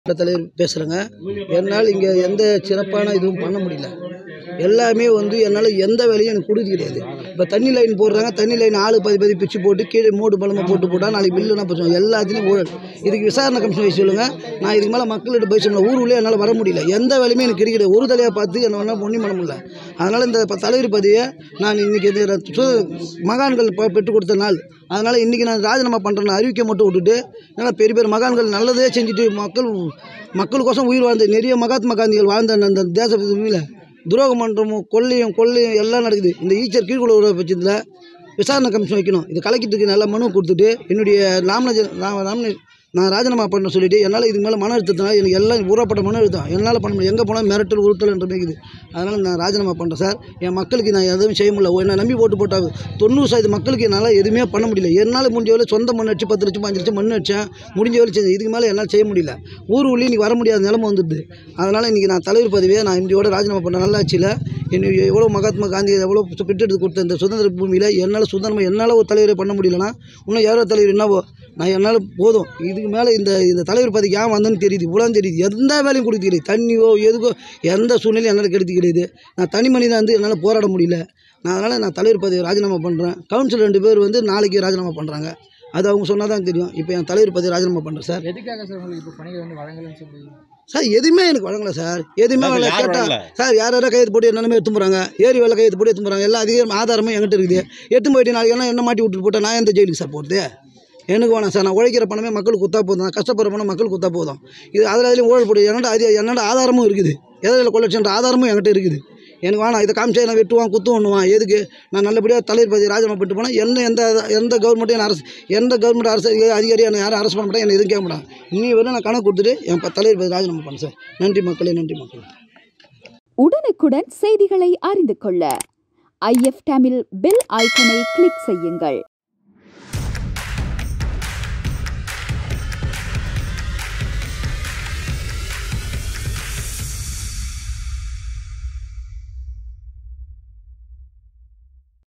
தலைவர் பேசுகிறேங்க என்னால் இங்கே எந்த சிறப்பான இதுவும் பண்ண முடியல எல்லாமே வந்து என்னால் எந்த வேலையும் எனக்கு கொடுக்க கிடையாது இப்போ தண்ணி லைன் போடுறாங்க தண்ணி லைன் ஆளு பதி பதி பிச்சு போட்டு கீழே மூடு பலமாக போட்டு போட்டால் நாளைக்கு பில்லு என்ன பண்ணுவோம் எல்லாத்துலேயும் ஊழல் இதுக்கு விசாரணை கமிஷன் வச்சு சொல்லுங்கள் நான் இதுக்கு மேலே மக்கள்கிட்ட போய் சொல்லுங்கள் ஊர் உள்ளே என்னால் வர முடியல எந்த வேலையுமே எனக்கு கிடைக்கல ஒரு தலையாக பார்த்து என்ன வேணால் ஒன்றும் பண்ண முடியல அதனால் இந்த ப- தலைவர் பதவியை நான் இன்றைக்கி இந்த சு மகான்கள் ப- பெற்றுக் கொடுத்த நாள் அதனால் இன்றைக்கி நான் ராஜினாமா பண்ணுறேன்னு அறிவிக்க மட்டும் விட்டுட்டு ஏன்னா பெரிய பெரிய மகான்கள் நல்லதே செஞ்சுட்டு மக்கள் மக்களுக்கோசம் உயிர் வாழ்ந்த நிறைய மகாத்மா காந்திகள் வாழ்ந்த அந்த- அந்த தேச பூமியில் துரோகம் பண்ணுறமும் கொள்ளையும் கொள்ளையும் எல்லாம் நடக்குது இந்த ஈச்சர் கீழ்குள்ள பட்சத்தில் விசாரணை கமிஷன் வைக்கணும் இது கலெக்டருக்கு நல்ல மனு கொடுத்துட்டு என்னுடைய நாமினேஜ் நாமினே நான் ராஜினாமா பண்ண சொல்லிட்டு என்னால் இதுக்கு மேலே மன அழுத்தத்தினால எனக்கு எல்லாம் ஊறப்பட்ட மன அழுத்தம் என்னால் பண்ண முடியும் எங்கே போனால் மிரட்டல் உருட்டல் என்ற இருக்குது அதனால் நான் ராஜினாமா பண்ணுறேன் சார் என் மக்களுக்கு நான் எதுவும் செய்ய முடியல என்னை நம்பி ஓட்டு போட்டால் தொண்ணூறு சதவீத மக்களுக்கு என்னால் எதுவுமே பண்ண முடியல என்னால் முடிஞ்ச வேலை சொந்த மண் அடிச்சு பத்து லட்சம் அஞ்சு லட்சம் மண் அடிச்சேன் முடிஞ்ச வேலை செஞ்சேன் இதுக்கு மேலே என்னால் செய்ய முடியல ஊர் உள்ளே இன்றைக்கி வர முடியாத நிலைமை வந்துடுது அதனால் இன்றைக்கி நான் தலைவர் பதவியை நான் இந்தியோட ராஜினாமா பண்ண நல்லாட்சியில் என்னுடைய எவ்வளோ மகாத்மா காந்தி எவ்வளோ பெற்றெடுத்து கொடுத்த இந்த சுதந்திர பூமியில் என்னால் சுதந்திரமாக என்னால் ஒரு தலைவரை பண்ண முடியலன்னா இன்னும் யாரோ தலைவர் என்னவோ நான் என்னால் போதும் இதுக்கு மேலே இந்த இந்த தலைவர் பதவிக்கு ஏன் வந்தேன்னு தெரியுது இவ்வளோ தெரியுது எந்த வேலையும் கொடுக்க கிடையாது தண்ணியோ எதுக்கோ எந்த சூழ்நிலையும் என்னால் கெடுத்து கிடையாது நான் தனி மனிதன் வந்து என்னால் போராட முடியல நான் அதனால் நான் தலைவர் பதவி ராஜினாமா பண்ணுறேன் கவுன்சில் ரெண்டு பேர் வந்து நாளைக்கு ராஜினாமா பண்ணுறாங்க அது அவங்க சொன்னால் தான் தெரியும் இப்போ என் தலைவர் பதவி ராஜினாமா பண்ணுறேன் சார் எதுக்காக சார் உங்களுக்கு இப்போ பணிகள் வந்து வழங்கலன்னு சொல்லி சார் எதுவுமே எனக்கு வழங்கல சார் எதுவுமே சார், வரல யார் கேட்டா வழங்கல? சார் யார் யாரோ கையெழுத்து போட்டு என்னென்னமே எடுத்து போகிறாங்க ஏரி வேலை கையெழுத்து போட்டு எடுத்து போகிறாங்க எல்லா அதிகாரம் ஆதாரமும் என்கிட்ட இருக்குது எடுத்து போயிட்டு நாளைக்கு என்ன என்ன மாட்டி விட்டுட்டு போட்டால் நான் எந்த ஜெயிலுக்கு சார் போகிறது எனக்கு வேணாம் சார் நான் உழைக்கிற பணமே மக்களுக்கு குத்தா போதும் நான் கஷ்டப்படுற பணம் மக்களுக்கு குத்தா போதும் இது அதில் அதுலேயும் ஊழல் போட்டு என்னோட அது என்னோட ஆதாரமும் இருக்குது எதில் கொள்ளட்சன்ற ஆதாரமும் என்கிட்ட இருக்குது எனக்கு வேணாம் இதை காமிச்சா நான் வெட்டுவான் குத்து ஒண்ணுவான் எதுக்கு நான் நல்லபடியாக தலைவர் பதவி ராஜினாமா பண்ணிட்டு போனால் என்ன எந்த எந்த கவர்மெண்ட்டும் என்ன அரசு எந்த கவர்மெண்ட் அரசு அதிகாரி என்னை யாரும் அரசு பண்ண மாட்டேன் என்னை எதுவும் கேட்க மாட்டாங்க இன்னி வரை நான் கணக்கு கொடுத்துட்டு என் ப- தலைவர் பதவி ராஜினாமா பண்ணேன் சார் நன்றி மக்களே நன்றி மக்களே உடனுக்குடன் செய்திகளை அறிந்து கொள்ள ஐஎஃப் தமிழ் பெல் ஐக்கனை கிளிக் செய்யுங்கள்